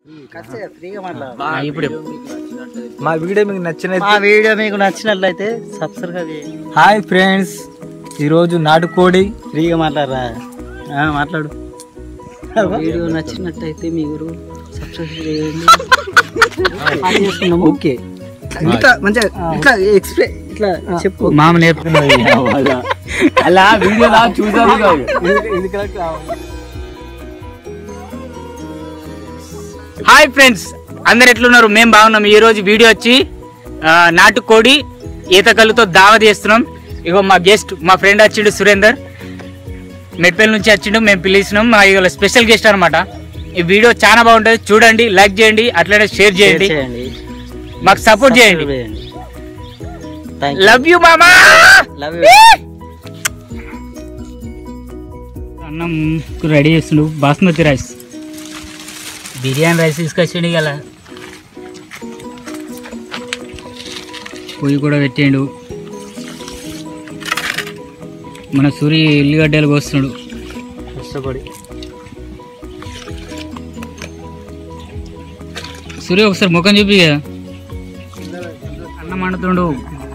ఇప్పుడు మా వీడియో మీకు నచ్చిన మా వీడియో మీకు నచ్చినట్లయితే సబ్స్క్రైబ్ చేయండి హాయ్ ఫ్రెండ్స్ ఈరోజు నాటుకోడి ఫ్రీగా మాట్లాడరా ఆ, మాట్లాడు వీడియో నచ్చినట్టయితే మీరు సబ్స్క్రైబ్ చేయండి ఓకే ఇట్లా మంచిగా ఇట్లా ఎక్స్ప్లెయిన్ ఇట్లా చెప్పు మామ నేర్పుకున్నది అలా వీడియో నాకు చూసాను హాయ్ ఫ్రెండ్స్ అందరు ఎట్లున్నారు మేము బాగున్నాం ఈ రోజు వీడియో వచ్చి ఆ, నాటుకోడి ఈత కళ్ళుతో దావా చేస్తున్నాం ఇగో మా గెస్ట్ మా ఫ్రెండ్ వచ్చిండు సురేందర్ మెట్పల్లి నుంచి వచ్చిండు మేము పిలిచినాం మా ఇవాళ స్పెషల్ గెస్ట్ అనమాట ఈ వీడియో చాలా బాగుంటుంది చూడండి లైక్ చేయండి అట్లనే షేర్ చేయండి చేయండి మాకు సపోర్ట్ చేయండి థ్యాంక్ లవ్ యూ మామా లవ్ అన్నం రెడీ చేస్తుండు బాస్మతి రైస్ బిర్యానీ రైస్ తీసుకొచ్చిండు గల పొయ్యి కూడా పెట్టిండు మన సూరి ఎల్లిగడ్డలు కోస్తున్నాడు కష్టపడి సూర్య ఒకసారి ముఖం చూపి కదా అన్నం వండుతుండు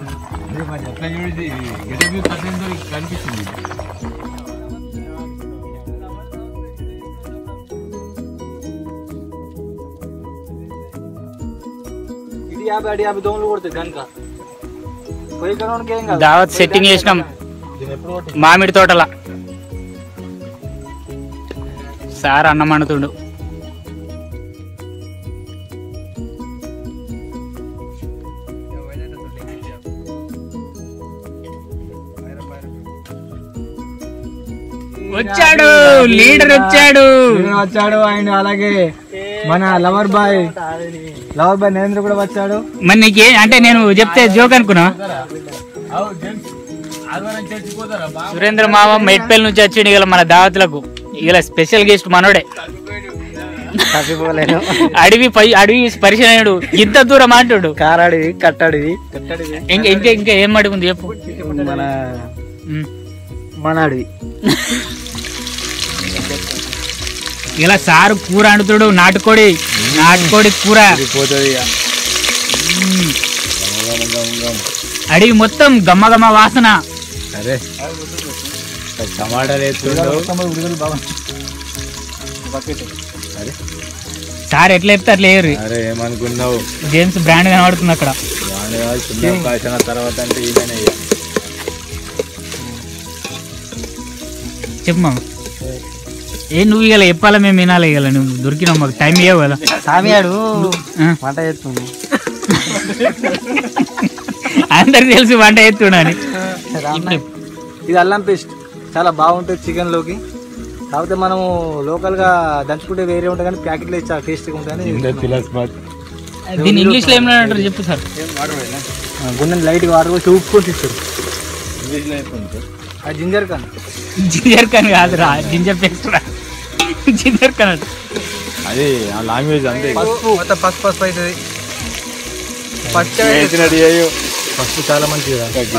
ఇది యాభై అడి యాభై దోమలు కొడుతుంది కనుక పోయి కనుక ఏం కాదు దావత్ సెట్టింగ్ చేసినాం దీన్ని ఎప్పుడు కొట్టి మామిడి తోటల సార్ అన్నం వండుతుండు వచ్చాడు లీడర్ వచ్చాడు ఈయన వచ్చాడు ఆయన అలాగే మన lover boy lover boy Narendra కూడా వచ్చాడు మరి నీకే అంటే నేను చెప్తే జోక్ అనుకున్నా సురేంద్ర మామ మెట్పల్లి నుంచి వచ్చిండు ఇలా మన దావతులకు ఇలా స్పెషల్ గెస్ట్ మనోడే తప్పిపోలేను అడవి పై అడవి పరిచయం అయ్యాడు ఇంత దూరం అంటాడు కారాడివి కట్టాడివి ఇంకా ఇంకా ఇంకా ఏం అడుగుంది చెప్పు మన ఉమ్. మన అడవి ఇలా సారు కూర అండుతాడు నాటుకోడి నాటుకోడి కూర పోతుంది ఉమ్. అడవి మొత్తం గమ్మ గమ్మ వాసన అరే టమాటాలు వేస్తుండవు అరే సార్ ఎట్లా చెప్తే అట్లా వేయరు అరే ఏమనుకున్నావు జేమ్స్ బ్రాండ్ కనబడుతుంది అక్కడ వాడి వాళ్ళు చిన్న అవకాశం తర్వాత అంటే ఈయననే ఇక. చెప్పు మామ ఏ నువ్వు ఇవాళ చెప్పాలా మేము వినాలి ఇవాళ నువ్వు దొరికినావు మాకు టైం ఇవ్వవు కదా సామియాడు ఆ. వంట చేస్తుంది అందరికి తెలుసు వంట ఎత్తుడని ఇప్పుడు ఇది అల్లం పేస్ట్ చాలా బాగుంటుంది చికెన్ లోకి కాకపోతే మనము లోకల్ గా దంచుకుంటే వేరే ఉంటుంది కానీ ప్యాకెట్లో ఇచ్చి చాలా టేస్టీగా ఉంటుంది దీన్ని ఇంగ్లీష్ లో ఏమన్నా అంటారు చెప్పు సార్ గుండెని లైట్ గా వాటర్ పోసి ఉప్పుకొని ఇస్తారు అది జింజర్ కాన్ జింజర్ కన్ కాదురా జింజర్ పేస్ట్ రా జింజర్ కన్ అంట. అది ఆ లాంగ్వేజ్ అంతే పసుపు మొత్తం పసుపు పసుపు అవుతుంది పసుపు చాలా మంచిది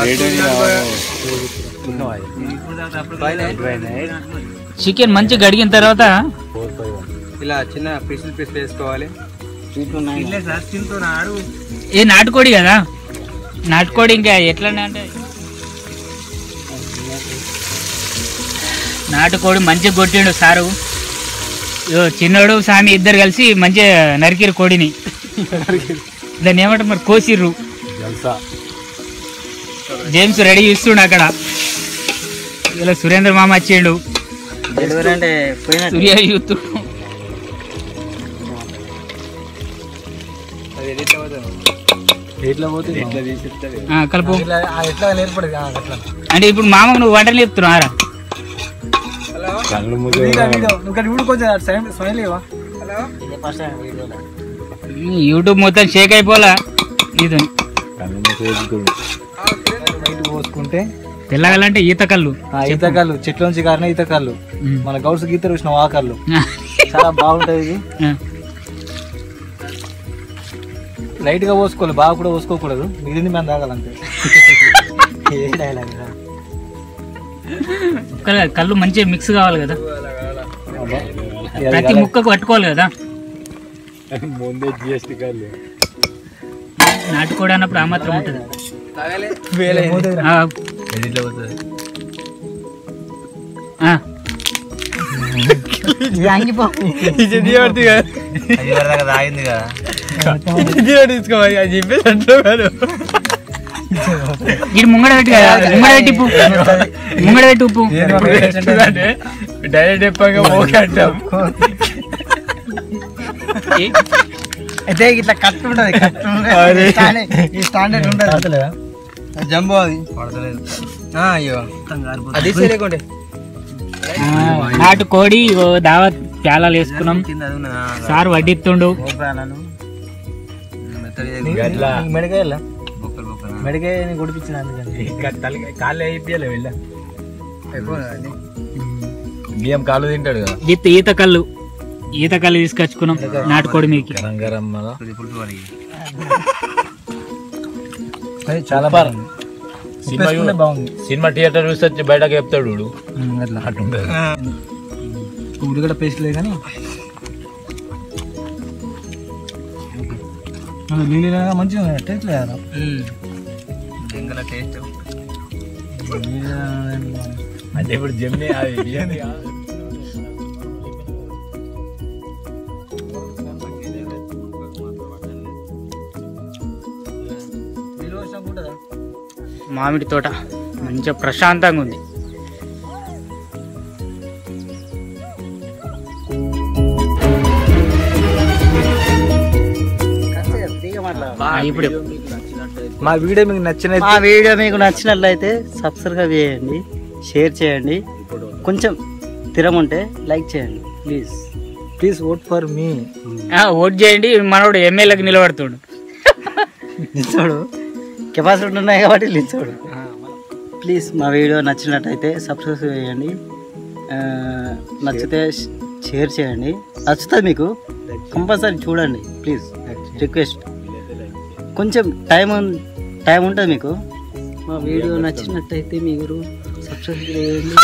చికెన్ మంచిగా గడిగిన తర్వాత ఇలా చిన్న పీసులు పీసులు వేసుకోవాలి ఏ నాటుకోడి కదా నాటుకోడి ఇంకా ఎట్లా అంటే నాటుకోడి మంచిగా కొట్టిండు సారు ఇగో చిన్నోడు సామి ఇద్దరు కలిసి మంచిగా నరికిరు కోడిని దాన్ని ఏమంటారు మరి కోసిర్రు జల్సా జేమ్స్ రెడీ ఇస్తుండు అక్కడ ఇలా సురేంద్ర మామ వచ్చిండు డెలివరీ అంటే పోయినట్టు సూర్య యూత్ ఎట్లా పోతుంది కలుపు ఇట్లా ఆ ఎట్లా నేర్పడదు ఆ, అట్లా అంటే ఇప్పుడు మామకు నువ్వు వంటలు చెప్తున్నారా కళ్ళు వీడియో, వీడియో. నువ్వు ఇక్కడ చూడు కొంచెం అటు సైడ్ స్మైల్ ఇవ్వవా? ఫస్ట్ టైం వీడియోలో యూట్యూబ్ మొత్తం షేక్ అయిపోలా ఇది కళ్ళు మూసేసుకుడు బయట పోసుకుంటే తెల్లగలంటే ఈత కళ్ళు ఆ ఈతకాళ్ళు చెట్ల నుంచి కారిన ఈతకాళ్ళు ఉమ్. మన గౌడ్స్ గీత చూసిన ఆకళ్ళు చాలా బాగుంటది ఇది ఆ. లైట్ గా పోసుకోవాలి బాగా కూడా పోసుకోకూడదు మిగిలింది మేము తాగాలంతే ఏ డైలాగ్ రా. కల్- కళ్ళు మంచిగా మిక్స్ కావాలి కదా అబ్బా. ప్రతి ముక్కకు పట్టుకోవాలి కదా ముందే జిఎస్టీ కాదు నాటుకోడి అన్నప్పుడు ఆ మాత్రం ఉంటుంది ఆ, ఆ. తాగింది కదా ఇది ముంగడ పెట్టి కదా ముంగడ పెట్టి ఉప్పు ముంగడ పెట్టి ఉప్పు డైరెక్ట్ చెప్పాక ఓకే అంటాం ఏ? అయితే ఇట్లా కట్టు ఉంటది కట్టు ఉంటది. స్టాండర్డ్- ఈ స్టాండర్డ్ ఉండదు జంబో అది అయ్యో అది లేకుండే ఆ, నాటుకోడి ఇగో దావత్ ప్యాలాలు వేసుకున్నాం సార్ వడ్డిస్తుండు గట్లా మెడకాయల మెడకాయ గుడిపించిన అందుకని ఇంకా తలకాయ కాళ్ళు అయిపోయాలి వెళ్ళ బియ్యం కాళ్ళు తింటాడు కదా విత్ ఈత కళ్ళు ఈత కళ్ళు తీసుకొచ్చుకున్నాం నాటుకోడి మీకు గరం గరం మళ్ళా చాలా బాగుంది సినిమా చూ- బాగుంది సినిమా థియేటర్ చూసి వచ్చి బయటకు చెప్తాడు వీడు. అట్లా అట్టుంటది ఉల్లిగడ్డ పేస్ట్ లేదు కానీ నీళ్ళు మంచిగా టేస్ట్ లేదా టేస్ట్ అంటే ఇప్పుడు జమ్ని అది బిర్యానీ కాదు. మామిడి తోట మంచిగా ప్రశాంతంగా ఉంది ఆ, ఇప్పుడు మా వీడియో మీకు నచ్చిన మా వీడియో మీకు నచ్చినట్లయితే సబ్స్క్రైబ్ చేయండి షేర్ చేయండి కొంచెం స్థిరం ఉంటే లైక్ చేయండి ప్లీజ్ ప్లీజ్ ఓట్ ఫర్ మీ ఆ, ఓట్ చేయండి మనోడు ఎమ్మెల్యేకి నిలబడుతుండు నిల్చోడు కెపాసిటీ ఉన్నాయి కాబట్టి నిల్చోడు ప్లీజ్ మా వీడియో నచ్చినట్టయితే సబ్స్క్రైబ్ చేయండి ఆ, నచ్చితే షేర్ చేయండి నచ్చుతుంది మీకు కంపల్సరీ చూడండి ప్లీజ్ రిక్వెస్ట్ కొంచెం టైం ఉం- టైం ఉంటుంది మీకు మా వీడియో నచ్చినట్టయితే మీరు సబ్స్క్రైబ్ చేయండి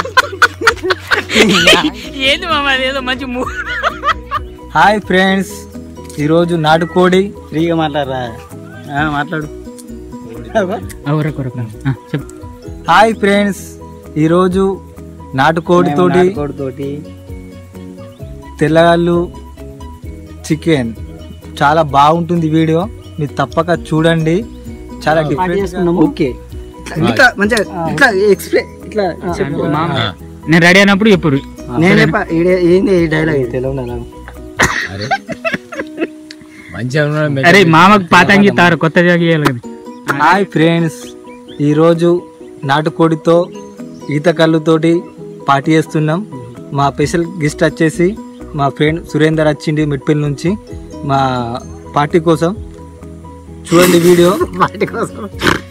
ఏంది మామ అదేదో మంచి మూ హాయ్ ఫ్రెండ్స్ ఈరోజు నాటుకోడి ఫ్రీగా మాట్లాడరా ఆ, మాట్లాడు ఊరకొరక చెప్పు హాయ్ ఫ్రెండ్స్ ఈరోజు నాటుకోడితోటి తోటి తెల్లగాళ్ళు చికెన్ చాలా బాగుంటుంది వీడియో మీరు తప్పక చూడండి చాలా డిఫరెంట్ ఓకే ఇట్లా మంచిగా ఇట్లా ఎక్స్ప్లెయిన్ ఇట్లా చెప్పు మామ నేను రెడీ అయినప్పుడు చెప్పుడు నేను చెప్ప ఈడే- ఏంది ఈ డైలాగ్ తెలియదు అరే మంచిగా ఉన్నాడు మె- అరే మామకు పాతంగి తారు కొత్త జాగి ఇయ్యాలి కదా హాయ్ ఫ్రెండ్స్ ఈరోజు నాటుకోడితో ఈత కళ్ళుతోటి పార్టీ చేస్తున్నాం మా స్పెషల్ గెస్ట్ వచ్చేసి మా ఫ్రెండ్ సురేందర్ వచ్చింది మిడ్పల్లి నుంచి మా పార్టీ కోసం చూడండి వీడియో వాటి కోసం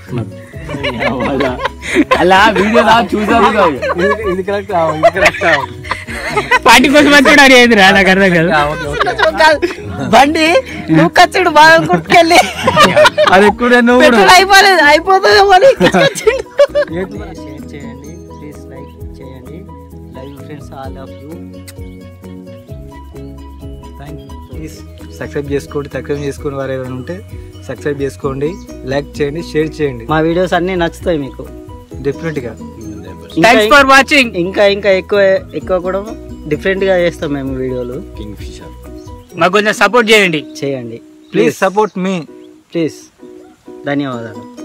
అలా వీడియో రా చూసాను కాదు. ఇది కరెక్ట్ ఇది కరెక్ట్ పార్టీ కోసం వచ్చాడు అది ఏది రా నాకు అర్థం కాదు బండి నువ్వు కచ్చుడు బాగా కుట్టుకెళ్ళి అది ఎక్కువ నువ్వు కూడా పెట్రోల్ అయిపోలేదు అయిపోతుంది అని షేర్ చేయండి ప్లీజ్ లైక్ చేయండి live friends all of you please subscribe చేసుకోండి సబ్స్క్రైబ్ చేసుకుని వారు ఏమైనా ఉంటే సబ్స్క్రైబ్ చేసుకోండి లైక్ చేయండి షేర్ చేయండి మా వీడియోస్ అన్నీ నచ్చుతాయి మీకు డెఫినెట్గా ఇంకా థ్యాంక్స్ ఫర్ వాచింగ్ ఇంకా ఇంకా ఎక్కువ ఎక్కువ కూడా డిఫరెంట్ గా చేస్తాం మేము వీడియోలు కింగ్ ఫిషర్ మాకు కొంచెం సపోర్ట్ చేయండి చేయండి ప్లీజ్ సపోర్ట్ మీ ప్లీజ్ ధన్యవాదాలు